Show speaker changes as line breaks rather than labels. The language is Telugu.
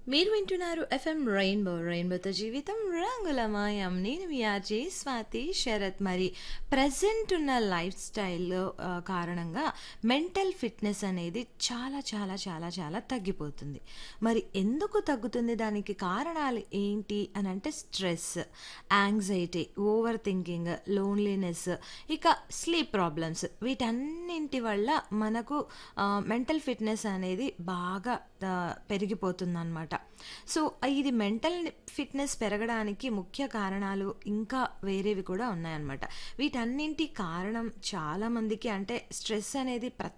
మీరు వింటున్నారు ఎఫ్ఎం రెయిన్బో రెయిన్బోతో జీవితం రంగులమయం నేను మీ ఆర్జే స్వాతి శరత్ మరి ప్రజెంట్ ఉన్న లైఫ్ స్టైల్ కారణంగా మెంటల్ ఫిట్నెస్ అనేది చాలా చాలా చాలా చాలా తగ్గిపోతుంది మరి ఎందుకు తగ్గుతుంది దానికి కారణాలు ఏంటి అని అంటే stress anxiety over thinking loneliness ఇక స్లీప్ ప్రాబ్లమ్స్ వీటన్నింటి వల్ల మనకు మెంటల్ ఫిట్నెస్ అనేది బాగా పెరిగిపోతుందన్నమాట సో ఇది మెంటల్ ఫిట్నెస్ పెరగడానికి ముఖ్య కారణాలు ఇంకా వేరేవి కూడా ఉన్నాయన్నమాట వీటన్నింటి కారణం చాలామందికి అంటే స్ట్రెస్ అనేది ప్రతి